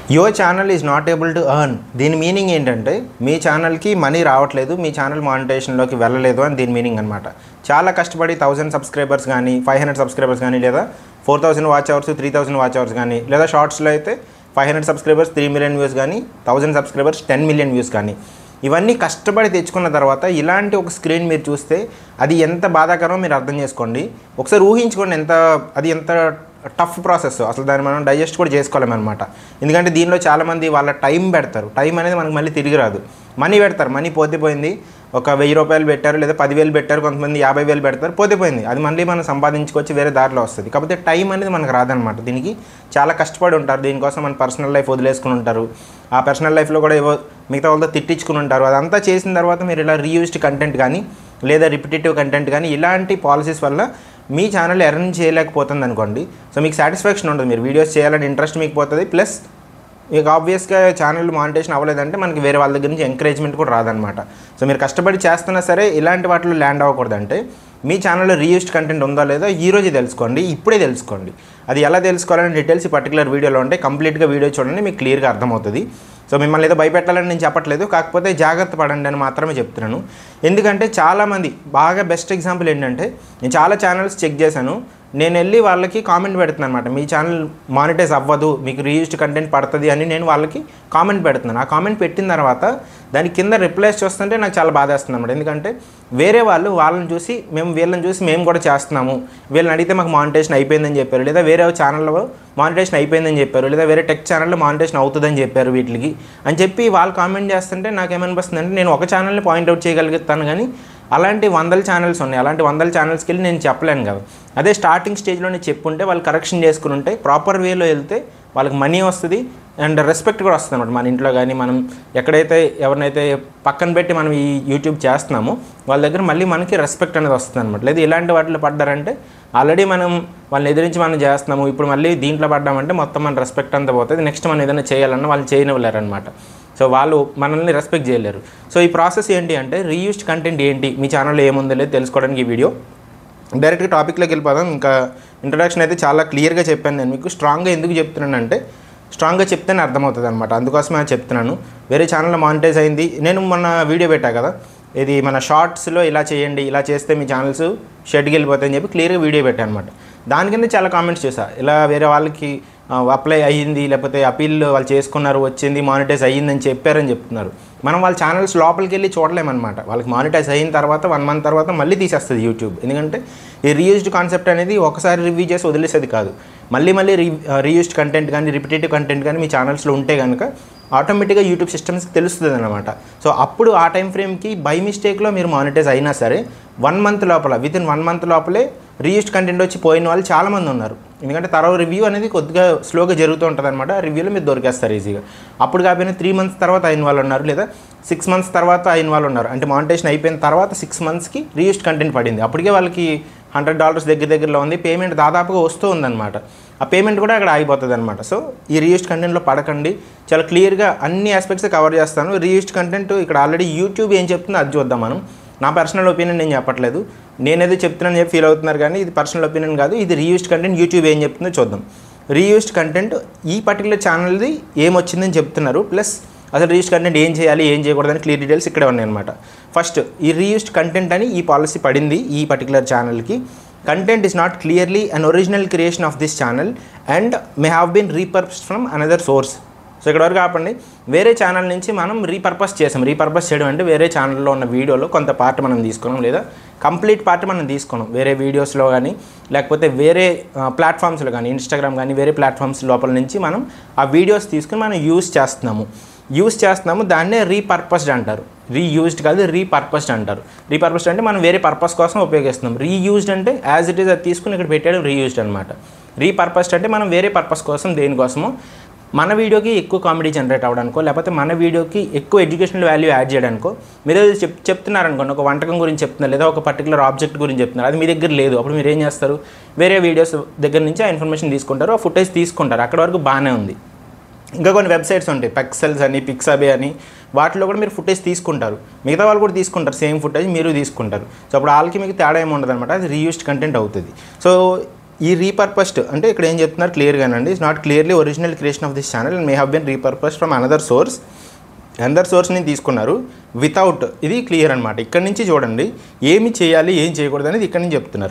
your channel is not able to earn దీని meaning ఏంటంటే మీ ఛానల్కి మనీ రావట్లేదు మీ ఛానల్ మానిటేషన్లోకి వెళ్ళలేదు అని దీని మీనింగ్ అనమాట చాలా కష్టపడి థౌసండ్ సబ్స్క్రైబర్స్ కానీ ఫైవ్ హండ్రెడ్ సబ్స్క్రైబర్స్ కానీ లేదా four thousand watch hours three thousand watch hours కానీ లేదా షార్ట్స్లో అయితే five hundred subscribers three million views కానీ thousand subscribers ten million views కానీ ఇవన్నీ కష్టపడి తెచ్చుకున్న తర్వాత ఇలాంటి ఒక స్క్రీన్ మీరు చూస్తే అది ఎంత బాధాకరమో మీరు అర్థం చేసుకోండి ఒకసారి ఊహించుకోండి ఎంత అది ఎంత టఫ్ ప్రాసెస్ అసలు దాన్ని మనం డైజెస్ట్ కూడా చేసుకోలేమన్నమాట ఎందుకంటే దీనిలో చాలామంది వాళ్ళ టైం పెడతారు టైం అనేది మనకు మళ్ళీ తిరిగి రాదు మనీ పెడతారు మనీ పోతే పోయింది ఒక వెయ్యి రూపాయలు పెట్టారు లేదా పదివేలు పెట్టారు కొంతమంది యాభై వేలు పెడతారు పోతే పోయింది అది మళ్ళీ మనం సంపాదించుకొచ్చి వేరే దారిలో వస్తుంది కాకపోతే టైం అనేది మనకు రాదనమాట దీనికి చాలా కష్టపడి ఉంటారు దీనికోసం మన పర్సనల్ లైఫ్ వదిలేసుకుని ఉంటారు ఆ పర్సనల్ లైఫ్లో కూడా ఏవో మిగతా వాళ్ళతో తిట్టించుకుని ఉంటారు అదంతా చేసిన తర్వాత మీరు ఇలా రీయూజ్డ్ కంటెంట్ కానీ లేదా రిపిటేటివ్ కంటెంట్ కానీ ఇలాంటి పాలసీస్ వల్ల మీ ఛానల్ ఎర్న్ చేయలేకపోతుంది అనుకోండి సో మీకు సాటిస్ఫాక్షన్ ఉండదు మీరు వీడియోస్ చేయాలని ఇంట్రెస్ట్ మీకు పోతుంది ప్లస్ మీకు ఆబ్వియస్గా ఛానల్ మానిటేషన్ అవ్వలేదంటే మనకి వేరే వాళ్ళ దగ్గర నుంచి ఎంకరేజ్మెంట్ కూడా రాదనమాట సో మీరు కష్టపడి చేస్తున్నా సరే ఇలాంటి వాటిలో ల్యాండ్ అవ్వకూడదంటే మీ ఛానల్లో రీయూస్డ్ కంటెంట్ ఉందో లేదో ఈ రోజే తెలుసుకోండి ఇప్పుడే తెలుసుకోండి అది ఎలా తెలుసుకోవాలని డీటెయిల్స్ ఈ పర్టికులర్ వీడియోలో ఉంటే కంప్లీట్గా వీడియో చూడండి మీకు క్లియర్గా అర్థమవుతుంది సో మిమ్మల్ని ఏదో భయపెట్టాలని నేను చెప్పట్లేదు కాకపోతే జాగ్రత్త పడండి అని మాత్రమే చెప్తున్నాను ఎందుకంటే చాలామంది బాగా బెస్ట్ ఎగ్జాంపుల్ ఏంటంటే నేను చాలా ఛానల్స్ చెక్ చేశాను నేను వెళ్ళి వాళ్ళకి కామెంట్ పెడుతున్నాను అనమాట మీ ఛానల్ మానిటైజ్ అవ్వదు మీకు రీయూస్డ్ కంటెంట్ పడుతుంది అని నేను వాళ్ళకి కామెంట్ పెడుతున్నాను ఆ కామెంట్ పెట్టిన తర్వాత దాని కింద రిప్లైస్ చూస్తుంటే నాకు చాలా బాధేస్తుంది అనమాట ఎందుకంటే వేరే వాళ్ళు వాళ్ళని చూసి మేము వీళ్ళని చూసి మేము కూడా చేస్తున్నాము వీళ్ళని అడిగితే మాకు మానిటేషన్ అయిపోయిందని చెప్పారు లేదా వేరే ఛానల్లో మానిటేషన్ అయిపోయిందని చెప్పారు లేదా వేరే టెక్ ఛానల్లో మానిటేషన్ అవుతుందని చెప్పారు వీటికి అని చెప్పి వాళ్ళు కామెంట్ చేస్తుంటే నాకు ఏమనిపిస్తుంది అంటే నేను ఒక ఛానల్ని పాయింట్అవుట్ చేయగలుగుతాను కానీ అలాంటి వందల ఛానల్స్ ఉన్నాయి అలాంటి వందల ఛానల్స్కి వెళ్ళి నేను చెప్పలేను కదా అదే స్టార్టింగ్ స్టేజ్లో నేను చెప్పుంటే వాళ్ళు కరెక్షన్ చేసుకుని ఉంటే ప్రాపర్ వేలో వెళ్తే వాళ్ళకి మనీ వస్తుంది అండ్ రెస్పెక్ట్ కూడా వస్తుంది అనమాట మన ఇంట్లో కానీ మనం ఎక్కడైతే ఎవరినైతే పక్కన పెట్టి మనం ఈ యూట్యూబ్ చేస్తున్నామో వాళ్ళ దగ్గర మళ్ళీ మనకి రెస్పెక్ట్ అనేది వస్తుంది అనమాట లేదా ఇలాంటి వాటిలో పడ్డారంటే ఆల్రెడీ మనం వాళ్ళని ఎదిరించి మనం చేస్తున్నాము ఇప్పుడు మళ్ళీ దీంట్లో పడ్డామంటే మొత్తం మన రెస్పెక్ట్ అంతా పోతుంది నెక్స్ట్ మనం ఏదైనా చేయాలన్నా వాళ్ళు చేయనివ్వలేరు అనమాట సో వాళ్ళు మనల్ని రెస్పెక్ట్ చేయలేరు సో ఈ ప్రాసెస్ ఏంటి అంటే రీయూస్డ్ కంటెంట్ ఏంటి మీ ఛానల్లో ఏముందో లేదు తెలుసుకోవడానికి ఈ వీడియో డైరెక్ట్గా టాపిక్లోకి వెళ్ళిపోదాం ఇంకా ఇంట్రడక్షన్ అయితే చాలా క్లియర్గా చెప్పాను నేను మీకు స్ట్రాంగ్గా ఎందుకు చెప్తున్నానంటే స్ట్రాంగ్గా చెప్తేనే అర్థమవుతుంది అనమాట అందుకోసమే నేను చెప్తున్నాను వేరే ఛానల్లో మానిటైజ్ అయింది నేను మొన్న వీడియో పెట్టా కదా ఇది మన షార్ట్స్లో ఇలా చేయండి ఇలా చేస్తే మీ ఛానల్స్ షెడ్కి వెళ్ళిపోతాయని చెప్పి క్లియర్గా వీడియో పెట్టాను అనమాట దాని కింద చాలా కామెంట్స్ చేశా ఇలా వేరే వాళ్ళకి అప్లై అయ్యింది లేకపోతే అపీల్ వాళ్ళు చేసుకున్నారు వచ్చింది మానిటైజ్ అయ్యిందని చెప్పారని చెప్తున్నారు మనం వాళ్ళ ఛానల్స్ లోపలికి వెళ్ళి చూడలేమన్నమాట వాళ్ళకి మానిటైజ్ అయిన తర్వాత వన్ మంత్ తర్వాత మళ్ళీ తీసేస్తుంది యూట్యూబ్ ఎందుకంటే ఈ రీయూజ్డ్ కాన్సెప్ట్ అనేది ఒకసారి రివ్యూ చేసి వదిలేసేది కాదు మళ్ళీ మళ్ళీ రీ రీయూజ్డ్ కంటెంట్ కానీ రిపిటేటివ్ కంటెంట్ కానీ మీ ఛానల్స్లో ఉంటే కనుక ఆటోమేటిక్గా యూట్యూబ్ సిస్టమ్స్కి తెలుస్తుంది అనమాట సో అప్పుడు ఆ టైం ఫ్రేమ్కి బై మిస్టేక్లో మీరు మానిటైజ్ అయినా సరే వన్ మంత్ లోపల విత్ ఇన్ వన్ మంత్ లోపలే రీయూస్డ్ కంటెంట్ వచ్చి పోయిన వాళ్ళు చాలామంది ఉన్నారు ఎందుకంటే తర్వాత రివ్యూ అనేది కొద్దిగా స్లోగా జరుగుతూ ఉంటుంది అనమాట ఆ రివ్యూలో మీరు దొరికేస్తారు ఈజీగా అప్పుడు కాకపోయినా త్రీ మంత్స్ తర్వాత అయిన వాళ్ళు ఉన్నారు లేదా సిక్స్ మంత్స్ తర్వాత అయిన వాళ్ళు ఉన్నారు అంటే మానిటేషన్ అయిపోయిన తర్వాత సిక్స్ మంత్స్కి రీయూస్డ్ కంటెంట్ పడింది అప్పటికే వాళ్ళకి హండ్రెడ్ డాలర్స్ దగ్గర దగ్గరలో ఉంది పేమెంట్ దాదాపుగా వస్తూ ఉందన్నమాట ఆ పేమెంట్ కూడా అక్కడ ఆగిపోతుంది అనమాట సో ఈ రీయూస్డ్ కంటెంట్లో పడకండి చాలా క్లియర్గా అన్ని ఆస్పెక్ట్స్ కవర్ చేస్తాను రీయూస్డ్ కంటెంట్ ఇక్కడ ఆల్రెడీ యూట్యూబ్ ఏం చెప్తుందో అది చూద్దాం మనం నా పర్సనల్ ఒపీనియన్ నేను చెప్పట్లేదు నేనేదో చెప్తున్నాను చెప్పి ఫీల్ అవుతున్నారు కానీ ఇది పర్సనల్ ఒపీనియన్ కాదు ఇది రీయూస్డ్ కంటెంట్ యూట్యూబ్ ఏం చెప్తుందో చూద్దాం రీయూస్డ్ కంటెంట్ ఈ పర్టికులర్ ఛానల్ది ఏమొచ్చిందని చెప్తున్నారు ప్లస్ అసలు రీయూస్డ్ కంటెంట్ ఏం చేయాలి ఏం చేయకూడదని క్లియర్ డీటెయిల్స్ ఇక్కడే ఉన్నాయి అనమాట ఫస్ట్ ఈ రీయూస్డ్ కంటెంట్ అని ఈ పాలసీ పడింది ఈ పర్టికులర్ ఛానల్కి content is not clearly unoriginal creation of this channel and may have been repurpose from another source so ఇక్కడ వరకు ఆపండి వేరే ఛానల్ నుంచి మనం రీపర్పస్ చేసాం రీపర్పస్ చేయడం అంటే వేరే ఛానల్లో ఉన్న వీడియోలో కొంత పార్ట్ మనం తీసుకున్నాం లేదా కంప్లీట్ పార్ట్ మనం తీసుకున్నాం వేరే వీడియోస్లో కానీ లేకపోతే వేరే ప్లాట్ఫామ్స్లో కానీ ఇన్స్టాగ్రామ్ కానీ వేరే ప్లాట్ఫామ్స్ లోపల నుంచి మనం ఆ వీడియోస్ తీసుకుని మనం యూస్ చేస్తున్నాము యూస్ చేస్తున్నాము దాన్నే రీపర్పస్డ్ అంటారు రీయూజ్డ్ కాదు రీపర్పస్డ్ అంటారు రీపర్పస్డ్ అంటే మనం వేరే పర్పస్ కోసం ఉపయోగిస్తున్నాం రీయూజ్డ్ అంటే యాజ్ ఇట్ ఈస్ అది తీసుకుని ఇక్కడ పెట్టాడు రీయూజ్డ్ అనమాట రీపర్పస్డ్ అంటే మనం వేరే పర్పస్ కోసం దేనికోసమో మన వీడియోకి ఎక్కువ కామెడీ జనరేట్ అవ్వడానికో లేకపోతే మన వీడియోకి ఎక్కువ ఎడ్యుకేషనల్ వాల్యూ యాడ్ చేయడానికో మీరు ఏదో చెప్ చెప్తున్నారనుకోండి ఒక వంటకం గురించి చెప్తున్నారు లేదా ఒక పర్టికులర్ ఆబ్జెక్ట్ గురించి చెప్తున్నారు అది మీ దగ్గర లేదు అప్పుడు మీరు ఏం చేస్తారు వేరే వీడియోస్ దగ్గర నుంచి ఆ ఇన్ఫర్మేషన్ తీసుకుంటారు ఆ ఫుటేజ్ తీసుకుంటారు అక్కడ వరకు బాగానే ఉంది ఇంకా కొన్ని వెబ్సైట్స్ ఉంటాయి పెక్సెల్స్ అని పిక్సాబే అని వాటిలో కూడా మీరు ఫుటేజ్ తీసుకుంటారు మిగతా వాళ్ళు కూడా తీసుకుంటారు సేమ్ ఫుటేజ్ మీరు తీసుకుంటారు సో అప్పుడు వాళ్ళకి మీకు తేడా ఏమి ఉండదు అనమాట అది రీయూస్డ్ కంటెంట్ అవుతుంది సో ఈ రీపర్పస్డ్ అంటే ఇక్కడ ఏం చెప్తున్నారు క్లియర్గానండి it's not clearly original creation of this channel may have been repurposed from another source అందర్ సోర్స్ని తీసుకున్నారు వితౌట్ ఇది క్లియర్ అనమాట ఇక్కడ నుంచి చూడండి ఏమి చేయాలి ఏం చేయకూడదు అనేది ఇక్కడ నుంచి చెప్తున్నారు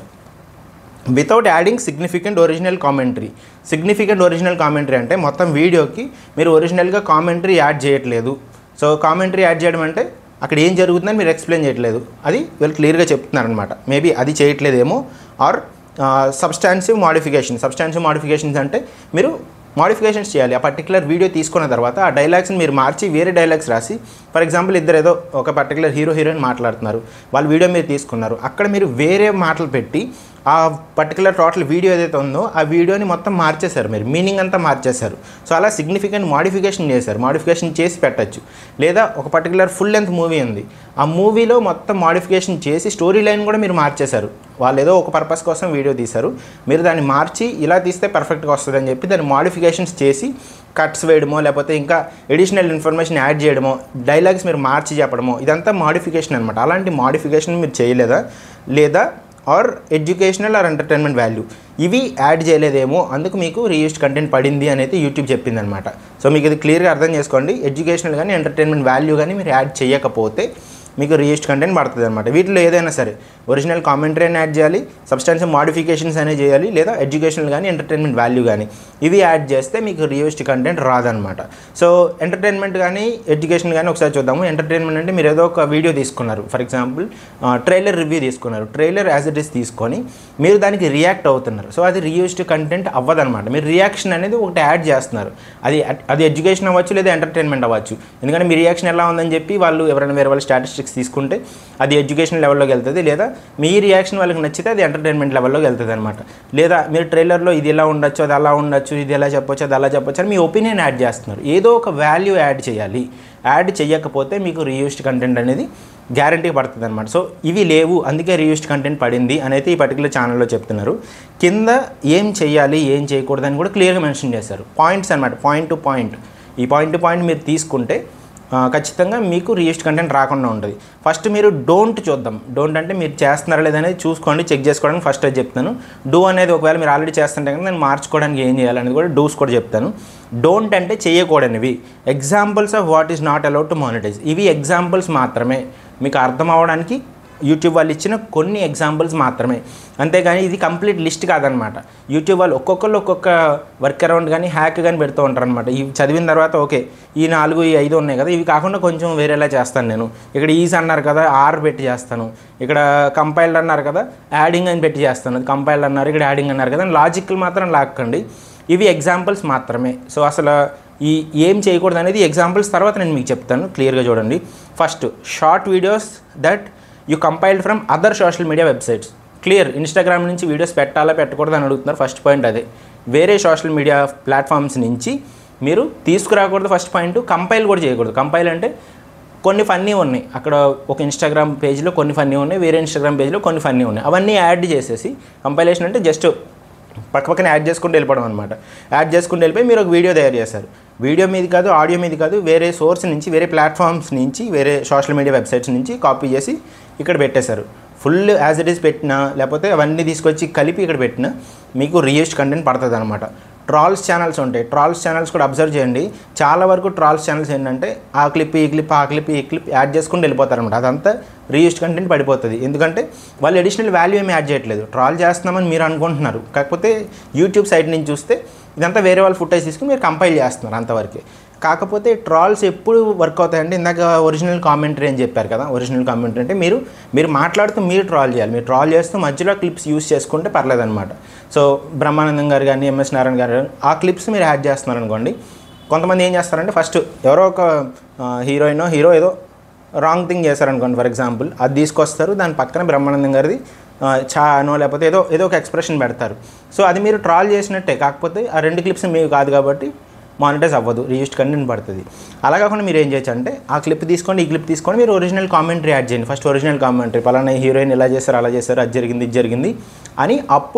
without adding significant original commentary significant original commentary అంటే మొత్తం వీడియోకి మీరు ఒరిజినల్గా కామెంటరీ యాడ్ చేయట్లేదు సో కామెంటరీ యాడ్ చేయడం అంటే అక్కడ ఏం జరుగుతుందని మీరు ఎక్స్ప్లెయిన్ చేయట్లేదు అది వీళ్ళు క్లియర్గా చెప్తున్నారనమాట మేబీ అది చేయట్లేదేమో or substantive modification substantive modifications అంటే మీరు మాడిఫికేషన్స్ చేయాలి ఆ పర్టికులర్ వీడియో తీసుకున్న తర్వాత ఆ డైలాగ్స్ని మీరు మార్చి వేరే డైలాగ్స్ రాసి ఫర్ ఎగ్జాంపుల్ ఇద్దరు ఏదో ఒక పర్టికులర్ హీరో హీరోయిన్ మాట్లాడుతున్నారు వాళ్ళ వీడియో మీరు తీసుకున్నారు అక్కడ మీరు వేరే మాటలు పెట్టి ఆ పర్టికులర్ టోటల్ వీడియో ఏదైతే ఉందో ఆ వీడియోని మొత్తం మార్చేశారు మీరు మీనింగ్ అంతా మార్చేశారు సో అలా సిగ్నిఫికెంట్ మాడిఫికేషన్ చేశారు మాడిఫికేషన్ చేసి పెట్టచ్చు లేదా ఒక పర్టికులర్ ఫుల్ లెంత్ మూవీ ఉంది ఆ మూవీలో మొత్తం మాడిఫికేషన్ చేసి స్టోరీ లైన్ కూడా మీరు మార్చేశారు వాళ్ళు ఏదో ఒక పర్పస్ కోసం వీడియో తీశారు మీరు దాన్ని మార్చి ఇలా తీస్తే పర్ఫెక్ట్గా వస్తుంది అని చెప్పి దాన్ని మాడిఫికేషన్స్ చేసి కట్స్ వేయడమో లేకపోతే ఇంకా ఎడిషనల్ ఇన్ఫర్మేషన్ యాడ్ చేయడమో డైలాగ్స్ మీరు మార్చి చెప్పడమో ఇదంతా మాడిఫికేషన్ అనమాట అలాంటి మాడిఫికేషన్ మీరు చేయలేదా లేదా or educational or entertainment value ఇవి యాడ్ చేయలేదేమో అందుకు మీకు రీయూస్డ్ కంటెంట్ పడింది అనేది యూట్యూబ్ చెప్పింది అనమాట సో మీకు ఇది క్లియర్గా అర్థం చేసుకోండి ఎడ్యుకేషనల్ కానీ ఎంటర్టైన్మెంట్ వాల్యూ కానీ మీరు యాడ్ చేయకపోతే మీకు రీయూస్డ్ కంటెంట్ పడుతుంది అనమాట వీటిలో ఏదైనా సరే ఒరిజినల్ కామెంటరీ అని యాడ్ చేయాలి సబ్స్టాన్షియల్ మాడిఫికేషన్స్ అనేవి చేయాలి లేదా ఎడ్యుకేషనల్ కానీ ఎంటర్టైన్మెంట్ వాల్యూ కానీ ఇవి యాడ్ చేస్తే మీకు రీయూస్డ్ కంటెంట్ రాదనమాట సో ఎంటర్టైన్మెంట్ కానీ ఎడ్యుకేషన్ కానీ ఒకసారి చూద్దాము ఎంటర్టైన్మెంట్ అంటే మీరు ఏదో ఒక వీడియో తీసుకున్నారు ఫర్ ఎగ్జాంపుల్ ట్రైలర్ రివ్యూ తీసుకున్నారు ట్రైలర్ యాజ్ ఇట్ ఈస్ తీసుకొని మీరు దానికి రియాక్ట్ అవుతున్నారు సో అది రీయూస్డ్ కంటెంట్ అవ్వదన్నమాట మీరు రియాక్షన్ అనేది ఒకటి యాడ్ చేస్తున్నారు అది అది ఎడ్యుకేషన్ అవ్వచ్చు లేదా ఎంటర్టైన్మెంట్ అవ్వచ్చు ఎందుకంటే మీ రియాక్షన్ ఎలా ఉందని చెప్పి వాళ్ళు ఎవరైనా వేరే వాళ్ళ స్టాటిస్టిక్స్ తీసుకుంటే అది ఎడ్యుకేషన్ లెవెల్లోకి వెళ్తుంది లేదా మీ రియాక్షన్ వాళ్ళకి నచ్చితే అది ఎంటర్టైన్మెంట్ లెవెల్లోకి వెళ్తుంది అనమాట లేదా మీరు ట్రైలర్లో ఇది ఎలా ఉండొచ్చు అది అలా ఉండొచ్చు ఇది ఎలా చెప్పొచ్చు అది అలా చెప్పొచ్చు అని మీ ఒపీనియన్ యాడ్ చేస్తున్నారు ఏదో ఒక వాల్యూ యాడ్ చేయాలి యాడ్ చేయకపోతే మీకు రీయూస్డ్ కంటెంట్ అనేది గ్యారంటీ పడుతుంది అనమాట సో ఇవి లేవు అందుకే రీయూస్డ్ కంటెంట్ పడింది అనేది ఈ పర్టికులర్ ఛానల్లో చెప్తున్నారు కింద ఏం చేయాలి ఏం చేయకూడదు అని కూడా క్లియర్గా మెన్షన్ చేశారు పాయింట్స్ అనమాట పాయింట్ టు పాయింట్ ఈ పాయింట్ టు పాయింట్ మీరు తీసుకుంటే ఆ, ఖచ్చితంగా మీకు రీయూస్డ్ కంటెంట్ రాకుండా ఉంటుంది ఫస్ట్ మీరు డోంట్ చూద్దాం డోంట్ అంటే మీరు చేస్తున్నారా లేదనేది చూసుకోండి చెక్ చేసుకోవడానికి ఫస్ట్ అది చెప్తాను డూ అనేది ఒకవేళ మీరు ఆల్రెడీ చేస్తుంటే కనుక నేను మార్చుకోవడానికి ఏం చేయాలనేది కూడా డూస్ కూడా చెప్తాను డోంట్ అంటే చేయకూడనివి examples of what is not allowed to monetize ఇవి ఎగ్జాంపుల్స్ మాత్రమే మీకు అర్థం అవ్వడానికి యూట్యూబ్ వాళ్ళు ఇచ్చిన కొన్ని ఎగ్జాంపుల్స్ మాత్రమే అంతేగాని ఇది కంప్లీట్ లిస్ట్ కాదనమాట యూట్యూబ్ వాళ్ళు ఒక్కొక్కరు ఒక్కొక్క వర్క్ అరౌండ్ కానీ హ్యాక్ కానీ పెడుతూ ఉంటారు అనమాట ఇవి చదివిన తర్వాత ఓకే ఈ నాలుగు ఈ ఐదు ఉన్నాయి కదా ఇవి కాకుండా కొంచెం వేరేలా చేస్తాను నేను ఇక్కడ ఈజ్ అన్నారు కదా ఆర్ పెట్టి చేస్తాను ఇక్కడ కంపైల్డ్ అన్నారు కదా యాడింగ్ అని పెట్టి చేస్తాను అది కంపైల్డ్ అన్నారు ఇక్కడ యాడింగ్ అన్నారు కదా లాజికల్ మాత్రం లాక్కండి ఇవి ఎగ్జాంపుల్స్ మాత్రమే సో అసలు ఈ ఏం చేయకూడదు అనేది ఎగ్జాంపుల్స్ తర్వాత నేను మీకు చెప్తాను క్లియర్గా చూడండి first short videos that you compiled from other social media websites clear Instagram నుంచి వీడియోస్ పెట్టాలా పెట్టకూడదు అని అడుగుతున్నారు ఫస్ట్ పాయింట్ అదే వేరే సోషల్ మీడియా ప్లాట్ఫామ్స్ నుంచి మీరు తీసుకురాకూడదు ఫస్ట్ పాయింట్ కంపైల్ కూడా చేయకూడదు కంపైల్ అంటే కొన్ని ఫన్నీ ఉన్నాయి అక్కడ ఒక ఇన్స్టాగ్రామ్ పేజ్లో కొన్ని ఫన్నీ ఉన్నాయి వేరే ఇన్స్టాగ్రామ్ పేజ్లో కొన్ని ఫన్నీ ఉన్నాయి అవన్నీ యాడ్ చేసేసి కంపైలేషన్ అంటే జస్ట్ పక్క పక్కన యాడ్ చేసుకుంటూ వెళ్ళిపోవడం అనమాట యాడ్ చేసుకుంటూ వెళ్ళిపోయి మీరు ఒక వీడియో తయారు చేస్తారు వీడియో మీద కాదు ఆడియో మీద కాదు వేరే సోర్స్ నుంచి వేరే ప్లాట్ఫామ్స్ నుంచి వేరే సోషల్ మీడియా వెబ్సైట్స్ నుంచి కాపీ చేసి ఇక్కడ పెట్టేశారు ఫుల్ యాజ్ ఇట్ ఈస్ పెట్టినా లేకపోతే అవన్నీ తీసుకొచ్చి కలిపి ఇక్కడ పెట్టినా మీకు రీయూస్డ్ కంటెంట్ పడుతుంది అనమాట ట్రాల్స్ ఛానల్స్ ఉంటాయి ట్రాల్స్ ఛానల్స్ కూడా అబ్జర్వ్ చేయండి చాలా వరకు ట్రాల్స్ ఛానల్స్ ఏంటంటే ఆ క్లిప్ ఈ క్లిప్ ఆ క్లిప్ ఈ క్లిప్ యాడ్ చేసుకుంటూ వెళ్ళిపోతారు అనమాట అదంతా రీయూస్డ్ కంటెంట్ పడిపోతుంది ఎందుకంటే వాళ్ళు అడిషనల్ వాల్యూ ఏమి యాడ్ చేయట్లేదు ట్రాల్ చేస్తున్నామని మీరు అనుకుంటున్నారు కాకపోతే యూట్యూబ్ సైట్ నుంచి చూస్తే ఇదంతా వేరే వాళ్ళ ఫుటేజ్ తీసుకుని మీరు కంపైల్ చేస్తున్నారు అంతవరకే కాకపోతే ట్రాల్స్ ఎప్పుడు వర్క్ అవుతాయంటే ఇందాక ఒరిజినల్ కామెంటరీ అని చెప్పారు కదా ఒరిజినల్ కామెంటరీ అంటే మీరు మీరు మాట్లాడుతూ మీరు ట్రాల్ చేయాలి మీరు ట్రాల్ చేస్తూ మధ్యలో క్లిప్స్ యూస్ చేసుకుంటే పర్లేదన్నమాట సో బ్రహ్మానందం గారు కానీ ఎంఎస్ నారాయణ గారు కానీ ఆ క్లిప్స్ మీరు యాడ్ చేస్తున్నారు అనుకోండి కొంతమంది ఏం చేస్తారంటే ఫస్ట్ ఎవరో ఒక హీరోయిన్ హీరో ఏదో రాంగ్ థింగ్ చేశారనుకోండి ఫర్ ఎగ్జాంపుల్ అది తీసుకొస్తారు దాని పక్కన బ్రహ్మానందం గారిది ఆ, చా అనో లేకపోతే ఏదో ఏదో ఒక ఎక్స్ప్రెషన్ పెడతారు సో అది మీరు ట్రాల్ చేసినట్టే కాకపోతే ఆ రెండు క్లిప్స్ మీవి కాదు కాబట్టి మానిటైజ్ అవ్వదు రీయూస్డ్ కంటెంట్ పడుతుంది అలా కాకుండా మీరు ఏం చేయొచ్చు అంటే ఆ క్లిప్ తీసుకోండి ఈ క్లిప్ తీసుకొని మీరు ఒరిజినల్ కామెంటరీ యాడ్ చేయండి ఫస్ట్ ఒరిజినల్ కామెంటరీ పలానా హీరోయిన్ ఇలా చేశారు అలా చేశారు అది జరిగింది ఇది జరిగింది అని అప్పుడు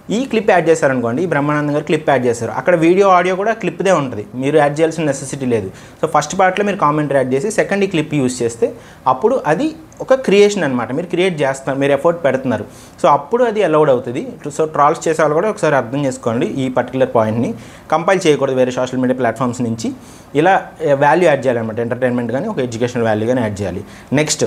ఈ క్లిప్ యాడ్ చేశారనుకోండి ఈ బ్రహ్మానందం గారు క్లిప్ యాడ్ చేశారు అక్కడ వీడియో ఆడియో కూడా క్లిప్దే ఉంటుంది మీరు యాడ్ చేయాల్సిన నెసెసిటీ లేదు సో ఫస్ట్ పార్ట్లో మీరు కామెంట్ యాడ్ చేసి సెకండ్ ఈ క్లిప్ యూస్ చేస్తే అప్పుడు అది ఒక క్రియేషన్ అనమాట మీరు క్రియేట్ చేస్తున్నారు మీరు ఎఫర్ట్ పెడుతున్నారు సో అప్పుడు అది అలౌడ్ అవుతుంది సో ట్రాల్స్ చేసే వాళ్ళు కూడా ఒకసారి అర్థం చేసుకోండి ఈ పర్టికులర్ పాయింట్ని కంపైల్ చేయకూడదు వేరే సోషల్ మీడియా ప్లాట్ఫామ్స్ నుంచి ఇలా వాల్యూ యాడ్ చేయాలన్నమాట ఎంటర్టైన్మెంట్ కానీ ఒక ఎడ్యుకేషనల్ వాల్యూ కానీ యాడ్ చేయాలి next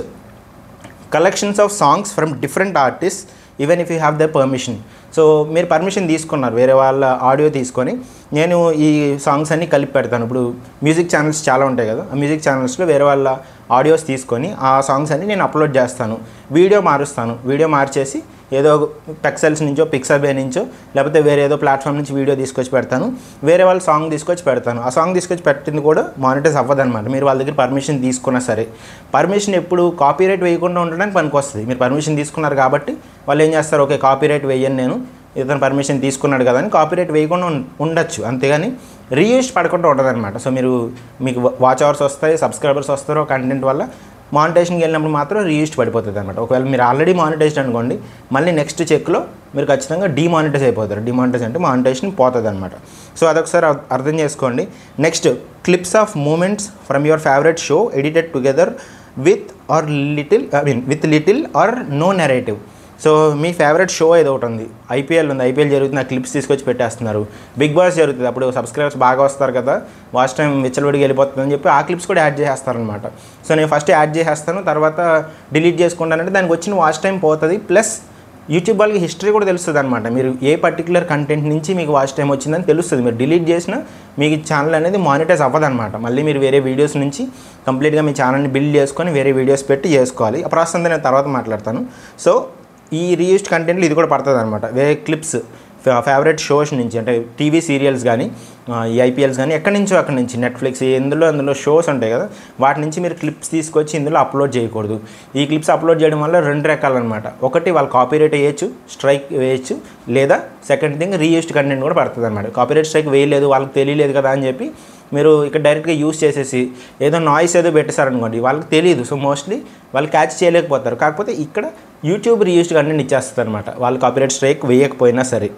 collections of songs from different artist even if you have the permission so మీరు పర్మిషన్ తీసుకున్నారు వేరే వాళ్ళ ఆడియో తీసుకొని నేను ఈ సాంగ్స్ అన్నీ కలిపి పెడతాను ఇప్పుడు మ్యూజిక్ ఛానల్స్ చాలా ఉంటాయి కదా ఆ మ్యూజిక్ ఛానల్స్లో వేరే వాళ్ళ ఆడియోస్ తీసుకొని ఆ సాంగ్స్ అన్ని నేను అప్లోడ్ చేస్తాను వీడియో మారుస్తాను వీడియో మార్చేసి ఏదో పెక్సెల్స్ నుంచో పిక్సర్బే నుంచో లేకపోతే వేరే ఏదో ప్లాట్ఫామ్ నుంచి వీడియో తీసుకొచ్చి పెడతాను వేరే వాళ్ళ సాంగ్ తీసుకొచ్చి పెడతాను ఆ సాంగ్ తీసుకొచ్చి పెట్టింది కూడా మానిటైజ్ అవ్వదన్నమాట మీరు వాళ్ళ దగ్గర పర్మిషన్ తీసుకున్నా సరే పర్మిషన్ ఎప్పుడు కాపీరైట్ వేయకుండా ఉండడానికి పనికొస్తుంది మీరు పర్మిషన్ తీసుకున్నారు కాబట్టి వాళ్ళు ఏం చేస్తారు ఓకే కాపీరైట్ వేయను నేను ఇతను పర్మిషన్ తీసుకున్నాడు కదా అని కాపీరైట్ వేయకుండా ఉం- ఉండొచ్చు అంతేగాని రీయూస్ పడకుండా ఉండదన్నమాట సో మీరు మీకు వాచ్ అవర్స్ వస్తాయి సబ్స్క్రైబర్స్ వస్తారో కంటెంట్ వల్ల మానిటైజేషన్కి వెళ్ళినప్పుడు మాత్రం రీయూస్ పడిపోతుంది అనమాట ఒకవేళ మీరు ఆల్రెడీ మానిటైజ్డ్ అనుకోండి మళ్ళీ నెక్స్ట్ చెక్లో మీరు ఖచ్చితంగా డిమానిటైజ్ అయిపోతారు డిమానిటైజ్ అంటే మానిటైజేషన్ పోతుంది అనమాట సో అదొకసారి అర్- అర్థం చేసుకోండి next clips of moments from your favourite show edited together with or little I mean with little or no narrative so మీ ఫేవరెట్ షో ఏదో ఒకటి ఉంది ఐపీఎల్ ఉంది ఐపీఎల్ జరుగుతుంది ఆ క్లిప్స్ తీసుకొచ్చి పెట్టేస్తున్నారు బిగ్ బాస్ జరుగుతుంది అప్పుడు సబ్స్క్రైబర్స్ బాగా వస్తారు కదా వాచ్ టైం విచ్చలవిడికి వెళ్ళిపోతుంది అని చెప్పి ఆ క్లిప్స్ కూడా యాడ్ చేసేస్తారనమాట సో నేను ఫస్ట్ యాడ్ చేసేస్తాను తర్వాత డిలీట్ చేసుకుంటానంటే దానికి వచ్చిన వాచ్ టైం పోతుంది ప్లస్ యూట్యూబ్ వాళ్ళకి హిస్టరీ కూడా తెలుస్తుంది అనమాట మీరు ఏ పర్టికులర్ కంటెంట్ నుంచి మీకు వాచ్ టైం వచ్చిందని తెలుస్తుంది మీరు డిలీట్ చేసినా మీకు ఛానల్ అనేది మానిటైజ్ అవ్వదన్నమాట మళ్ళీ మీరు వేరే వీడియోస్ నుంచి కంప్లీట్గా మీ ఛానల్ని బిల్డ్ చేసుకొని వేరే వీడియోస్ పెట్టి చేసుకోవాలి ఆ ప్రాసెస్ అంతా నేను తర్వాత మాట్లాడతాను సో ఈ రీయూస్డ్ కంటెంట్లో ఇది కూడా పడుతుంది అనమాట వేరే క్లిప్స్ ఫేవరెట్ షోస్ నుంచి అంటే టీవీ సీరియల్స్ కానీ ఈ ఐపీఎల్స్ కానీ ఎక్కడి నుంచో అక్కడి నుంచి నెట్ఫ్లిక్స్ ఎందులో అందులో షోస్ ఉంటాయి కదా వాటి నుంచి మీరు క్లిప్స్ తీసుకొచ్చి ఇందులో అప్లోడ్ చేయకూడదు ఈ క్లిప్స్ అప్లోడ్ చేయడం వల్ల రెండు రకాలన్నమాట ఒకటి వాళ్ళు కాపీరైట్ వేయచ్చు స్ట్రైక్ వేయచ్చు లేదా సెకండ్ థింగ్ రీయూస్డ్ కంటెంట్ కూడా పడుతుంది అనమాట కాపీరైట్ స్ట్రైక్ వేయలేదు వాళ్ళకి తెలియలేదు కదా అని చెప్పి మీరు ఇక్కడ డైరెక్ట్గా యూస్ చేసేసి ఏదో నాయిస్ ఏదో పెట్టేశారనుకోండి వాళ్ళకి తెలియదు సో మోస్ట్లీ వాళ్ళు క్యాచ్ చేయలేకపోతారు కాకపోతే ఇక్కడ యూట్యూబ్ రీయూస్డ్ కంటెంట్ ఇచ్చేస్తారు అనమాట వాళ్ళు కాపీరైట్ స్ట్రైక్ వేయకపోయినా సరే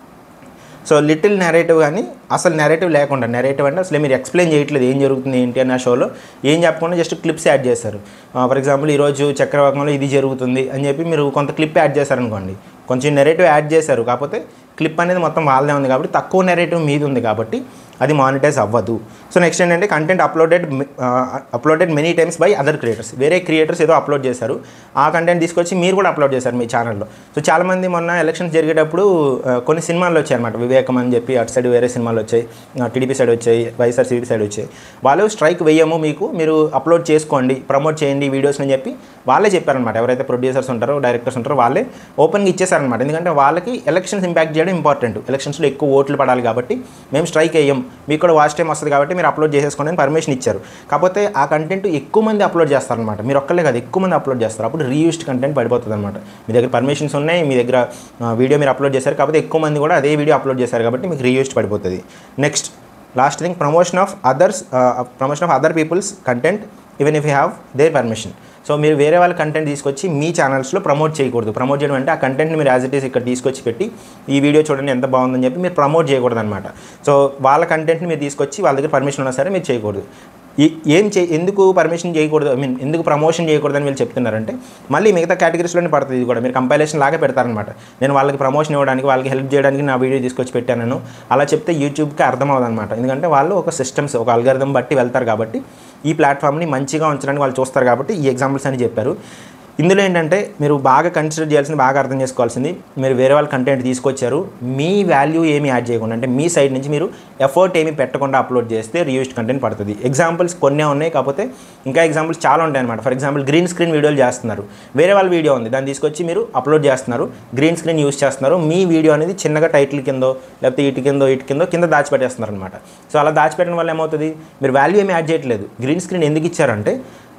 సో లిటిల్ నెరేటివ్ కానీ అసలు నెరేటివ్ లేకుండా నెరేటివ్ అంటే అసలు మీరు ఎక్స్ప్లెయిన్ చేయట్లేదు ఏం జరుగుతుంది ఏంటి అని ఆ షోలో ఏం చెప్పకుండా జస్ట్ క్లిప్స్ యాడ్ చేస్తారు ఫర్ ఎగ్జాంపుల్ ఈరోజు చక్రవాకంలో ఇది జరుగుతుంది అని చెప్పి మీరు కొంత క్లిప్ యాడ్ చేశారనుకోండి కొంచెం నెరేటివ్ యాడ్ చేశారు కాకపోతే క్లిప్ అనేది మొత్తం వాళ్ళదే ఉంది కాబట్టి తక్కువ నెరేటివ్ మీద ఉంది కాబట్టి అది మానిటైజ్ అవ్వదు సో నెక్స్ట్ ఏంటంటే content uploaded uploaded many times by other creators వేరే క్రియేటర్స్ ఏదో అప్లోడ్ చేశారు ఆ కంటెంట్ తీసుకొచ్చి మీరు కూడా అప్లోడ్ చేశారు మీ ఛానల్లో సో చాలామంది మొన్న ఎలక్షన్స్ జరిగేటప్పుడు ఆ, కొన్ని సినిమాలు వచ్చాయి అనమాట వివేకం అని చెప్పి అటు సైడ్ వేరే సినిమాలు వచ్చాయి టీడీపీ సైడ్ వచ్చాయి వైఎస్ఆర్సీపీ సైడ్ వచ్చాయి వాళ్ళు స్ట్రైక్ వేయము మీకు మీరు అప్లోడ్ చేసుకోండి ప్రమోట్ చేయండి వీడియోస్ అని చెప్పి వాళ్ళే చెప్పారనమాట ఎవరైతే ప్రొడ్యూసర్స్ ఉంటారో డైరెక్టర్స్ ఉంటారో వాళ్ళే ఓపెన్గా ఇచ్చేసారనమాట ఎందుకంటే వాళ్ళకి ఎలక్షన్స్ ఇంపాక్ట్ చేయడం ఇంపార్టెంట్ ఎలక్షన్స్లో ఎక్కువ ఓట్లు పడాలి కాబట్టి మేము స్ట్రైక్ వేయం మీకు కూడా వాచ్ టైం వస్తుంది కాబట్టి మీరు అప్లోడ్ చేసేసుకోండి అని పర్మిషన్ ఇచ్చారు కాకపోతే ఆ కంటెంట్ ఎక్కువ మంది అప్లోడ్ చేస్తారనమాట మీరు ఒక్కలే కాదు ఎక్కువ మంది అప్లోడ్ చేస్తారు అప్పుడు రీయూస్డ్ కంటెంట్ పడిపోతుంది అనమాట మీ దగ్గర పర్మిషన్స్ ఉన్నాయి మీ దగ్గర వీడియో మీరు అప్లోడ్ చేశారు కాకపోతే ఎక్కువ మంది కూడా అదే వీడియో అప్లోడ్ చేశారు కాబట్టి మీకు రీయూస్డ్ పడిపోతుంది next last thing promotion of others promotion of other peoples content even if you have their permission so మీరు వేరే వాళ్ళ కంటెంట్ తీసుకొచ్చి మీ ఛానల్స్లో ప్రమోట్ చేయకూడదు ప్రమోట్ చేయడం అంటే ఆ కంటెంట్ని మీరు యాజ్ ఇట్ ఈస్ ఇక్కడ తీసుకొచ్చి పెట్టి ఈ వీడియో చూడండి ఎంత బాగుందని చెప్పి మీరు ప్రమోట్ చేయకూడదు అనమాట సో వాళ్ళ కంటెంట్ని మీరు తీసుకొచ్చి వాళ్ళ దగ్గర పర్మిషన్ ఉన్నా సరే మీరు చేయకూడదు ఈ ఏం చే ఎందుకు పర్మిషన్ చేయకూడదు ఐ మీన్ ఎందుకు ప్రమోషన్ చేయకూడదని వీళ్ళు చెప్తున్నారంటే మళ్ళీ మిగతా కేటగిరీస్లోనే పడుతుంది ఇది కూడా మీరు కంపైలేషన్ లాగా పెడతారనమాట నేను వాళ్ళకి ప్రమోషన్ ఇవ్వడానికి వాళ్ళకి హెల్ప్ చేయడానికి నా వీడియో తీసుకొచ్చి పెట్టాను అలా చెప్తే యూట్యూబ్కి అర్థం అనమాట ఎందుకంటే వాళ్ళు ఒక సిస్టమ్స్ ఒక అల్గారిథం బట్టి వెళ్తారు కాబట్టి ఈ ప్లాట్ఫామ్ని మంచిగా ఉంచడానికి వాళ్ళు చూస్తారు కాబట్టి ఈ ఎగ్జాంపుల్స్ అని చెప్పారు ఇందులో ఏంటంటే మీరు బాగా కన్సిడర్ చేయాల్సింది బాగా అర్థం చేసుకోవాల్సింది మీరు వేరే వాళ్ళ కంటెంట్ తీసుకొచ్చారు మీ వాల్యూ ఏమి యాడ్ చేయకుండా అంటే మీ సైడ్ నుంచి మీరు ఎఫర్ట్ ఏమి పెట్టకుండా అప్లోడ్ చేస్తే రియూస్డ్ కంటెంట్ పడుతుంది ఎగ్జాంపుల్స్ కొన్నే ఉన్నాయి కాకపోతే ఇంకా ఎగ్జాంపుల్స్ చాలా ఉంటాయి అనమాట ఫర్ ఎగ్జాంపుల్ గ్రీన్ స్క్రీన్ వీడియోలు చేస్తున్నారు వేరే వాళ్ళ వీడియో ఉంది దాన్ని తీసుకొచ్చి మీరు అప్లోడ్ చేస్తున్నారు గ్రీన్ స్క్రీన్ యూస్ చేస్తున్నారు మీ వీడియో అనేది చిన్నగా టైటిల్ కిందో లేకపోతే ఇటు కిందో ఇటు కిందో కింద దాచిపెట్టేస్తున్నారు అనమాట సో అలా దాచిపెట్టడం వల్ల ఏమవుతుంది మీరు వాల్యూ ఏమి యాడ్ చేయట్లేదు గ్రీన్ స్క్రీన్ ఎందుకు ఇచ్చారంటే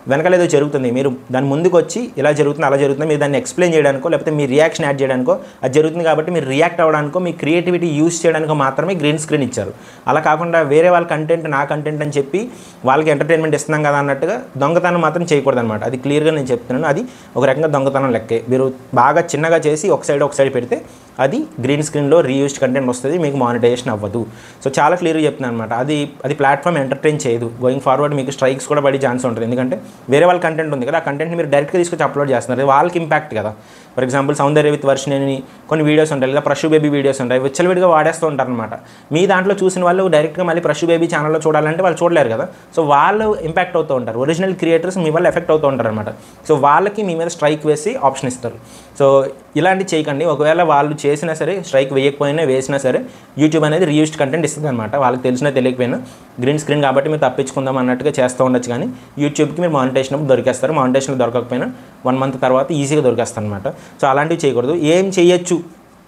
వెనకాల ఏదో జరుగుతుంది మీరు దాని ముందుకు వచ్చి ఇలా జరుగుతుంది అలా జరుగుతుంది మీరు దాన్ని ఎక్స్ప్లెయిన్ చేయడానికో లేకపోతే మీ రియాక్షన్ యాడ్ చేయడానికో అది జరుగుతుంది కాబట్టి మీరు రియాక్ట్ అవ్వడానికో మీ క్రియేటివిటీ యూస్ చేయడానికో మాత్రమే గ్రీన్ స్క్రీన్ ఇచ్చారు అలా కాకుండా వేరే వాళ్ళ కంటెంట్ నా కంటెంట్ అని చెప్పి వాళ్ళకి ఎంటర్టైన్మెంట్ ఇస్తున్నాం కదా అన్నట్టుగా దొంగతనం మాత్రం చేయకూడదు అనమాట అది క్లియర్గా నేను చెప్తున్నాను అది ఒక రకంగా దొంగతనం లెక్కే మీరు బాగా చిన్నగా చేసి ఒక సైడ్ ఒక సైడ్ పెడితే అది గ్రీన్ స్క్రీన్లో రీయూస్డ్ కంటెంట్ వస్తుంది మీకు మానిటైజేషన్ అవ్వదు సో చాలా క్లియర్గా చెప్తున్నాను అనమాట అది అది ప్లాట్ఫామ్ ఎంటర్టైన్ చేయదు గోయింగ్ ఫార్వర్డ్ మీకు స్ట్రైక్స్ కూడా పడే ఛాన్స్ ఉంటుంది ఎందుకంటే వేరే వాళ్ళ కంటెంట్ ఉంది కదా ఆ కంటెంట్ని మీరు డైరెక్ట్గా తీసుకొచ్చి అప్లోడ్ చేస్తున్నారు అది వాళ్ళకి ఇంపాక్ట్ కదా for example Soundarya with version అని కొన్ని వీడియోస్ ఉంటాయి లేదా ప్రషు బేబీ వీడియోస్ ఉంటాయి విచ్చలవిడిగా వాడేస్తూ ఉంటారు అనమాట మీ దాంట్లో చూసిన వాళ్ళు డైరెక్ట్గా మళ్ళీ ప్రషు బేబీ ఛానల్లో చూడాలంటే వాళ్ళు చూడలేరు కదా సో వాళ్ళు ఇంపాక్ట్ అవుతూ ఉంటారు ఒరిజినల్ క్రియేటర్స్ మీ వల్ల ఎఫెక్ట్ అవుతూ ఉంటారు అనమాట సో వాళ్ళకి మీ మీద స్ట్రైక్ వేసి ఆప్షన్ ఇస్తారు సో ఇలాంటివి చేయకండి ఒకవేళ వాళ్ళు చేసినా సరే స్ట్రైక్ వేయకపోయినా వేసినా సరే యూట్యూబ్ అనేది రీయూస్డ్ కంటెంట్ ఇస్తుంది అనమాట వాళ్ళకి తెలిసినా తెలియకపోయినా గ్రీన్ స్క్రీన్ కాబట్టి మీరు తప్పించుకుందాం అన్నట్టుగా చేస్తూ ఉండొచ్చు కానీ యూట్యూబ్కి మీరు మానిటేషన్ అప్పుడు దొరికేస్తారు మానిటేషన్ దొరకకపోయినా వన్ మంత్ తర్వాత ఈజీగా దొరికేస్తారు అనమాట సో అలాంటివి చేయకూడదు ఏం చేయొచ్చు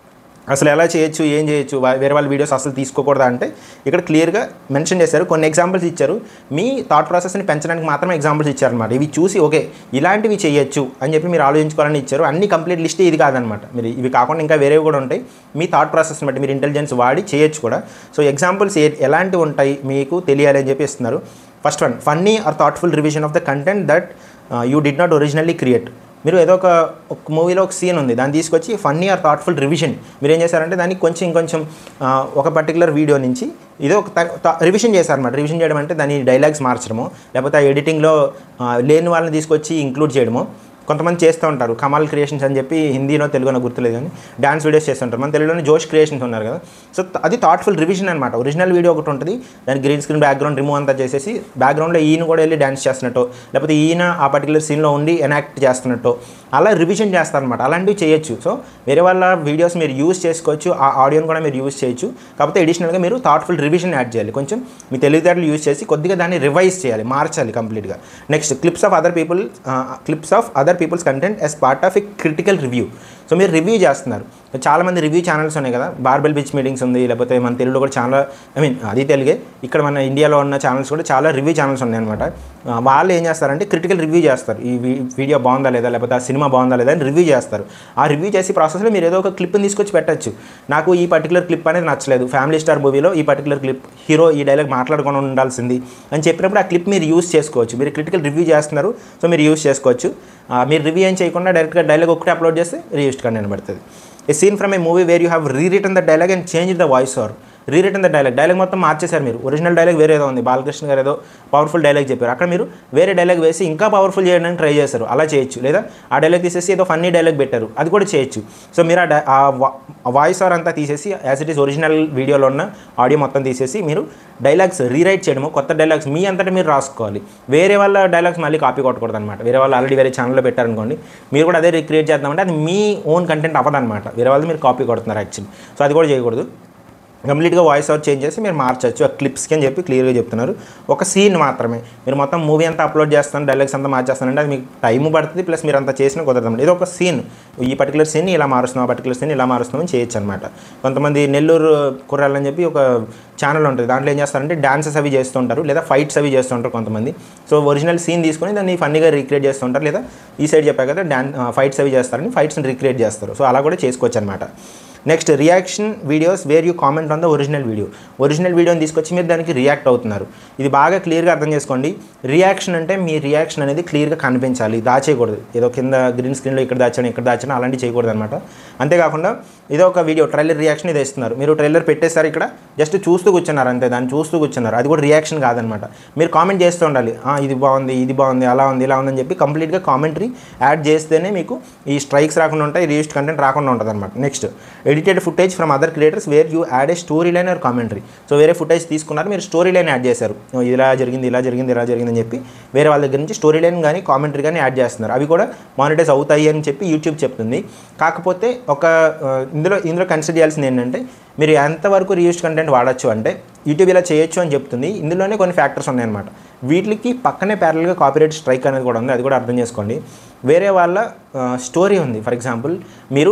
అసలు ఎలా చేయొచ్చు ఏం చేయొచ్చు వా- వేరే వాళ్ళ వీడియోస్ అసలు తీసుకోకూడదా అంటే ఇక్కడ క్లియర్గా మెన్షన్ చేశారు కొన్ని ఎగ్జాంపుల్స్ ఇచ్చారు మీ థాట్ ప్రాసెస్ని పెంచడానికి మాత్రమే ఎగ్జాంపుల్స్ ఇచ్చారనమాట ఇవి చూసి ఓకే ఇలాంటివి చేయొచ్చు అని చెప్పి మీరు ఆలోచించుకోవాలని ఇచ్చారు అన్ని కంప్లీట్ లిస్ట్ ఇది కాదనమాట మీరు ఇవి కాకుండా ఇంకా వేరేవి కూడా ఉంటాయి మీ థాట్ ప్రాసెస్ని బట్టి మీరు ఇంటెలిజెన్స్ వాడి చేయొచ్చు కూడా సో ఎగ్జాంపుల్స్ ఏ ఎలాంటివి ఉంటాయి మీకు తెలియాలి అని చెప్పి ఇస్తున్నారు first one funny or thoughtful revision of the content that you did not originally create మీరు ఏదో ఒక ఒక మూవీలో ఒక సీన్ ఉంది దాన్ని తీసుకొచ్చి ఫన్నీ ఆర్ థాట్ఫుల్ రివిజన్ మీరు ఏం చేశారంటే దానికి కొంచెం ఇంకొంచెం ఆ, ఒక పర్టికులర్ వీడియో నుంచి ఇదో ఒక రివిజన్ చేశారన్నమాట రివిజన్ చేయడం అంటే దాని డైలాగ్స్ మార్చడము లేకపోతే ఆ ఎడిటింగ్లో ఆ, లేని వాళ్ళని తీసుకొచ్చి ఇంక్లూడ్ చేయడము కొంతమంది చేస్తూ ఉంటారు కమాల్ క్రియేషన్స్ అని చెప్పి హిందీనో తెలుగునో గుర్తులేదు కానీ డాన్స్ వీడియోస్ చేస్తుంటారు మన తెలుగులోనే జోష్ క్రియేషన్స్ ఉన్నారు కదా సో అది థాట్ఫుల్ రివిజన్ అనమాట ఒరిజినల్ వీడియో ఒకటి ఉంటుంది దాని గ్రీన్ స్క్రీన్ బ్యాక్గ్రౌండ్ రిమూవ్ అంతా చేసేసి బ్యాక్గ్రౌండ్లో ఈయన కూడా వెళ్ళి డాన్స్ చేస్తున్నట్టు లేకపోతే ఈయన ఆ పర్టికులర్ సీన్లో ఉండి ఎనాక్ట్ చేస్తున్నట్టు అలా రివిజన్ చేస్తారనమాట అలాంటివి చేయొచ్చు సో వేరే వాళ్ళ వీడియోస్ మీరు యూస్ చేసుకోవచ్చు ఆ ఆడియోని కూడా మీరు యూస్ చేయొచ్చు కాకపోతే అడిషనల్గా మీరు థాట్ఫుల్ రివిజన్ యాడ్ చేయాలి కొంచెం మీ తెలివితేటలు యూస్ చేసి కొద్దిగా దాన్ని రివైజ్ చేయాలి మార్చాలి కంప్లీట్గా next clips of other people clips of other peoples content as part of a critical review so మీరు రివ్యూ చేస్తున్నారు చాలా మంది రివ్యూ ఛానల్స్ ఉన్నాయి కదా బార్బెల్ బిచ్ మీటింగ్స్ ఉంది లేకపోతే మన తెలుగులో కూడా చాలా ఐ మీన్ అది తెలుగే ఇక్కడ మన ఇండియాలో ఉన్న ఛానల్స్ కూడా చాలా రివ్యూ ఛానల్స్ ఉన్నాయి అనమాట వాళ్ళు ఏం చేస్తారంటే క్రిటికల్ రివ్యూ చేస్తారు ఈ వీ- వీడియో బాగుందా లేదా లేకపోతే ఆ సినిమా బాగుందా లేదా అని రివ్యూ చేస్తారు ఆ రివ్యూ చేసి ప్రాసెస్లో మీరు ఏదో ఒక క్లిప్ని తీసుకొచ్చి పెట్టచ్చు నాకు ఈ పర్టికులర్ క్లిప్ అనేది నచ్చలేదు ఫ్యామిలీ స్టార్ మూవీలో ఈ పర్టికులర్ క్లిప్ హీరో ఈ డైలాగ్ మాట్లాడుకొని ఉండాల్సింది అని చెప్పినప్పుడు ఆ క్లిప్ మీరు యూస్ చేసుకోవచ్చు మీరు క్రిటికల్ రివ్యూ చేస్తున్నారు సో మీరు యూస్ చేసుకోవచ్చు ఆ, మీరు రివ్యూ ఏం చేయకుండా డైరెక్ట్గా డైలాగ్ ఒకటి అప్లోడ్ చేస్తే రీయూస్డ్ కంటెంట్ పడుతుంది a scene from a movie where you have rewritten the dialogue and change the voice or rewritten the dialogue dialogue మొత్తం మార్చేశారు మీరు ఒరిజినల్ డైలాగ్ వేరే ఏదో ఉంది బాలకృష్ణ గారు ఏదో పవర్ఫుల్ డైలాగ్ చెప్పారు అక్కడ మీరు వేరే డైలాగ్ వేసి ఇంకా పవర్ఫుల్ చేయడానికి ట్రై చేశారు అలా చేయొచ్చు లేదా ఆ డైలాగ్ తీసేసి ఏదో ఫన్నీ డైలాగ్ పెట్టారు అది కూడా చేయొచ్చు సో మీరు ఆ డై- ఆ వాయిస్ ఆర్ అంతా తీసేసి యాజ్ ఇట్ ఈస్ ఒరిజినల్ వీడియోలో ఉన్న ఆడియో మొత్తం తీసేసి మీరు డైలాగ్స్ రీరైట్ చేయడము కొత్త డైలాగ్స్ మీ అంతటా మీరు రాసుకోవాలి వేరే వాళ్ళ డైలాగ్స్ మళ్ళీ కాపీ కొట్టకూడదు అనమాట వేరే వాళ్ళు ఆల్రెడీ వేరే ఛానల్లో పెట్టారనుకోండి మీరు కూడా అదే రిక్రియేట్ చేద్దామంటే అది మీ ఓన్ కంటెంట్ అవ్వదన్నమాట వేరే వాళ్ళు మీరు కాపీ కొడుతున్నారు యాక్చువల్లీ సో అది కూడా చేయకూడదు కంప్లీట్గా వాయిస్ అవుట్ చేంజ్ చేసి మీరు మార్చచ్చు ఆ క్లిప్స్కి అని చెప్పి క్లియర్గా చెప్తున్నారు ఒక సీన్ మాత్రమే మీరు మొత్తం మూవీ అంతా అప్లోడ్ చేస్తాను డైలాగ్స్ అంతా మార్చేస్తానంటే అది మీకు టైం పడుతుంది ప్లస్ మీరు అంతా చేసిన కుదరదు ఇది ఒక సీన్ ఈ పర్టికులర్ సీన్ ఇలా మారుస్తున్నాం ఆ పర్టికులర్ సీన్ ఇలా మారుస్తున్నాం అని చేయొచ్చు అనమాట కొంతమంది నెల్లూరు కుర్రాలని చెప్పి ఒక ఛానల్ ఉంటుంది దాంట్లో ఏం చేస్తారంటే డాన్సెస్ అవి చేస్తుంటారు లేదా ఫైట్స్ అవి చేస్తుంటారు కొంతమంది సో ఒరిజినల్ సీన్ తీసుకొని దాన్ని ఫన్నీగా రీక్రియేట్ చేస్తుంటారు లేదా ఈ సైడ్ చెప్పా కదా డాన్ ఫైట్స్ అవి చేస్తారని ఫైట్స్ని రీక్రియేట్ చేస్తారు సో అలా కూడా చేసుకోవచ్చు అనమాట next reaction videos where you comment on the original video original వీడియోని తీసుకొచ్చి మీరు దానికి రియాక్ట్ అవుతున్నారు ఇది బాగా క్లియర్గా అర్థం చేసుకోండి రియాక్షన్ అంటే మీ రియాక్షన్ అనేది క్లియర్గా కనిపించాలి దాచేయకూడదు ఏదో కింద గ్రీన్ స్క్రీన్లో ఇక్కడ దాచాను ఇక్కడ దాచాను అలాంటివి చేయకూడదు అనమాట అంతేకాకుండా ఇదో ఒక వీడియో ట్రైలర్ రియాక్షన్ ఇది ఇస్తున్నారు మీరు ట్రైలర్ పెట్టేశారు ఇక్కడ జస్ట్ చూస్తూ కూర్చున్నారు అంతే దాన్ని చూస్తూ కూర్చున్నారు అది కూడా రియాక్షన్ కాదనమాట మీరు కామెంట్ చేస్తూ ఉండాలి "ఆ, ఇది బాగుంది ఇది బాగుంది అలా ఉంది ఇలా ఉందని చెప్పి కంప్లీట్గా కామెంటరీ యాడ్ చేస్తేనే మీకు ఈ స్ట్రైక్స్ రాకుండా ఉంటాయి రీయూస్డ్ కంటెంట్ రాకుండా ఉంటుంది అనమాట next edited footage from other creators where you add a story line or commentary so వేరే ఫుటేజ్ తీసుకున్నారు మీరు స్టోరీ లైన్ యాడ్ చేశారు "ఓ, ఇలా జరిగింది ఇలా జరిగింది ఇలా జరిగింది అని చెప్పి వేరే వాళ్ళ దగ్గర నుంచి స్టోరీ లైన్ కానీ కామెంటరీ కానీ యాడ్ చేస్తున్నారు అవి కూడా మానిటైజ్ అవుతాయి అని చెప్పి యూట్యూబ్ చెప్తుంది కాకపోతే ఒక ఆ, ఇందులో ఇందులో కన్సిడర్ చేయాల్సింది ఏంటంటే మీరు ఎంతవరకు రీయూస్డ్ కంటెంట్ వాడచ్చు అంటే యూట్యూబ్ ఇలా చేయొచ్చు అని చెప్తుంది ఇందులోనే కొన్ని ఫ్యాక్టర్స్ ఉన్నాయన్నమాట వీటికి పక్కనే ప్యారల్గా కాపీరైట్ స్ట్రైక్ అనేది కూడా ఉంది అది కూడా అర్థం చేసుకోండి వేరే వాళ్ళ స్టోరీ ఉంది ఫర్ ఎగ్జాంపుల్ మీరు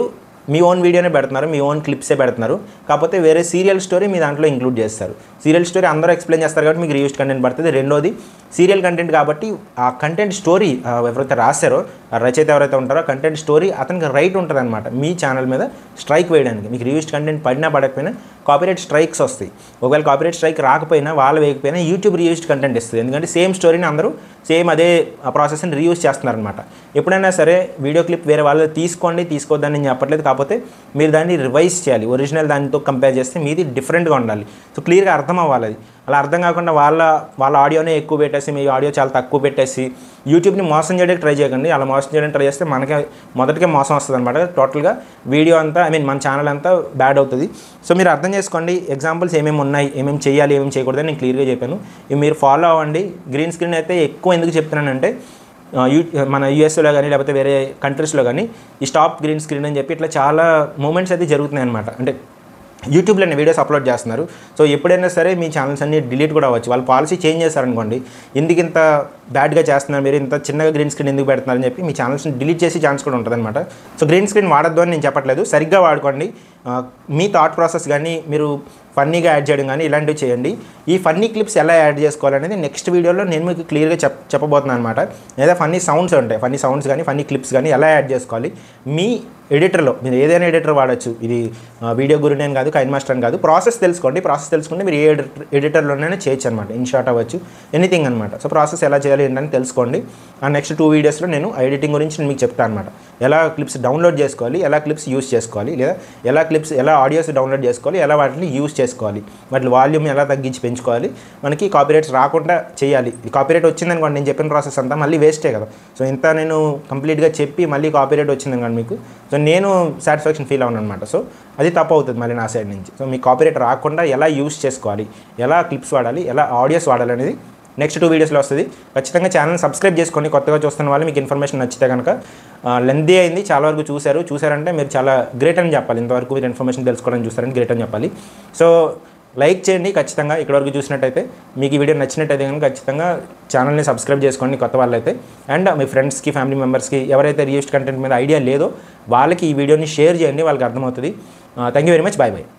మీ ఓన్ వీడియోనే పెడుతున్నారు మీ ఓన్ క్లిప్సే పెడుతున్నారు కాకపోతే వేరే సీరియల్ స్టోరీ మీ దాంట్లో ఇంక్లూడ్ చేస్తారు సీరియల్ స్టోరీ అందరూ ఎక్స్ప్లెయిన్ చేస్తారు కాబట్టి మీకు రివ్యూస్ కంటెంట్ పడుతుంది రెండోది సీరియల్ కంటెంట్ కాబట్టి ఆ కంటెంట్ స్టోరీ ఎవరైతే రాశారో ఆ రచయిత ఎవరైతే ఉంటారో ఆ కంటెంట్ స్టోరీ అతనికి రైట్ ఉంటుంది అనమాట మీ ఛానల్ మీద స్ట్రైక్ వేయడానికి మీకు రివ్యూస్ కంటెంట్ పడినా పడకపోయినా కాపీరైట్ స్ట్రైక్స్ వస్తాయి ఒకవేళ కాపీరైట్ స్ట్రైక్ రాకపోయినా వాళ్ళు వేయకపోయినా యూట్యూబ్ రివ్యూస్డ్ కంటెంట్ ఇస్తుంది ఎందుకంటే సేమ్ స్టోరీని అందరూ సేమ్ అదే ప్రాసెస్ని రియూస్ చేస్తున్నారనమాట ఎప్పుడైనా సరే వీడియో క్లిప్ వేరే వాళ్ళు తీసుకోండి తీసుకోవద్దని నేను చెప్పట్లేదు కాకపోతే మీరు దాన్ని రివైజ్ చేయాలి ఒరిజినల్ దానితో కంపేర్ చేస్తే మీది డిఫరెంట్గా ఉండాలి సో క్లియర్గా అర్థం అవ్వాలి అది అలా అర్థం కాకుండా వాళ్ళ వాళ్ళ ఆడియోనే ఎక్కువ పెట్టేసి మీ ఆడియో చాలా తక్కువ పెట్టేసి యూట్యూబ్ని మోసం చేయడానికి ట్రై చేయకండి అలా మోసం చేయడానికి ట్రై చేస్తే మనకే మొదటికే మోసం వస్తుంది అనమాట టోటల్గా వీడియో అంతా ఐ మీన్ మన ఛానల్ అంతా బ్యాడ్ అవుతుంది సో మీరు అర్థం చేసుకోండి ఎగ్జాంపుల్స్ ఏమేమి ఉన్నాయి ఏమేమి చేయాలి ఏమేమి చేయకూడదని నేను క్లియర్గా చెప్పాను ఇవి మీరు ఫాలో అవ్వండి గ్రీన్ స్క్రీన్ అయితే ఎక్కువ ఎందుకు చెప్తున్నానంటే ఆ, యూ మన యూఎస్లో కానీ లేకపోతే వేరే కంట్రీస్లో కానీ ఈ స్టాప్ గ్రీన్ స్క్రీన్ అని చెప్పి ఇట్లా చాలా మూమెంట్స్ అయితే జరుగుతున్నాయి అనమాట అంటే యూట్యూబ్లోనే వీడియోస్ అప్లోడ్ చేస్తున్నారు సో ఎప్పుడైనా సరే మీ ఛానల్స్ అన్ని డిలీట్ కూడా అవ్వచ్చు వాళ్ళు పాలసీ చేంజ్ చేస్తారనుకోండి ఎందుకు ఇంత బ్యాడ్గా చేస్తున్నారు మీరు ఇంత చిన్నగా గ్రీన్ స్క్రీన్ ఎందుకు పెడుతున్నారని చెప్పి మీ ఛానల్స్ని డిలీట్ చేసే ఛాన్స్ కూడా ఉంటుందన్నమాట సో గ్రీన్ స్క్రీన్ వాడద్దు అని నేను చెప్పట్లేదు సరిగ్గా వాడుకోండి ఆ, మీ థాట్ ప్రాసెస్ కానీ మీరు ఫన్నీగా యాడ్ చేయడం కానీ ఇలాంటివి చేయండి ఈ ఫన్నీ క్లిప్స్ ఎలా యాడ్ చేసుకోవాలనేది నెక్స్ట్ వీడియోలో నేను మీకు క్లియర్గా చెప్ చెప్పబోతున్నాను అనమాట లేదా ఫన్నీ సౌండ్స్ ఉంటాయి ఫన్నీ సౌండ్స్ కానీ ఫన్నీ క్లిప్స్ కానీ ఎలా యాడ్ చేసుకోవాలి మీ ఎడిటర్లో మీరు ఏదైనా ఎడిటర్ వాడచ్చు ఇది ఆ, వీడియో గురి నేను కాదు కైన్ మాస్టర్ అని కాదు ప్రాసెస్ తెలుసుకోండి ప్రాసెస్ తెలుసుకుంటే మీరు ఏ ఎడిటర్ ఎడిటర్లోనైనా చేయొచ్చు అనమాట ఇన్ షార్ట్ అవ్వచ్చు ఎనీథింగ్ అనమాట సో ప్రాసెస్ ఎలా చేయాలి ఏంటని తెలుసుకోండి ఆ నెక్స్ట్ టూ వీడియోస్లో నేను ఎడిటింగ్ గురించి నేను మీకు చెప్తాను అనమాట ఎలా క్లిప్స్ డౌన్లోడ్ చేసుకోవాలి ఎలా క్లిప్స్ యూస్ చేసుకోవాలి లేదా ఎలా క్లిప్స్ ఎలా ఆడియోస్ డౌన్లోడ్ చేసుకోవాలి ఎలా వాటిని యూస్ చేసుకోవాలి వాటి వాల్యూమ్ ఎలా తగ్గించి పెంచుకోవాలి మనకి కాపీరైట్స్ రాకుండా చేయాలి ఈ కాపీరైట్ వచ్చిందనుకోండి నేను చెప్పిన ప్రాసెస్ అంతా మళ్ళీ వేస్టే కదా సో ఇంత నేను కంప్లీట్గా చెప్పి మళ్ళీ కాపీరైట్ వచ్చిందనుకోండి మీకు సో నేను సాటిస్ఫాక్షన్ ఫీల్ అవును అనమాట సో అది తప్పు అవుతుంది మళ్ళీ నా సైడ్ నుంచి సో మీ కాపీరైట్ రాకుండా ఎలా యూస్ చేసుకోవాలి ఎలా క్లిప్స్ వాడాలి ఎలా ఆడియోస్ వాడాలి అనేది నెక్స్ట్ టూ వీడియోస్లో వస్తుంది ఖచ్చితంగా ఛానల్ సబ్స్క్రైబ్ చేసుకోండి కొత్తగా చూస్తున్న వాళ్ళు మీకు ఇన్ఫర్మేషన్ నచ్చితే కనుక లెందీ అయింది చాలా వరకు చూశారు చూశారంటే మీరు చాలా గ్రేట్ అని చెప్పాలి ఇంతవరకు మీరు ఇన్ఫర్మేషన్ తెలుసుకోవడానికి చూస్తారని గ్రేట్ అని చెప్పాలి సో లైక్ చేయండి ఖచ్చితంగా ఇక్కడ వరకు చూసినట్టయితే మీకు ఈ వీడియో నచ్చినట్టయితే కనుక ఖచ్చితంగా ఛానల్ని సబ్స్క్రైబ్ చేసుకోండి కొత్త వాళ్ళైతే అండ్ మీ ఫ్రెండ్స్కి ఫ్యామిలీ మెంబర్స్కి ఎవరైతే రియూస్డ్ కంటెంట్ మీద ఐడియా లేదో వాళ్ళకి ఈ వీడియోని షేర్ చేయండి వాళ్ళకి అర్థమవుతుంది thank you very much bye bye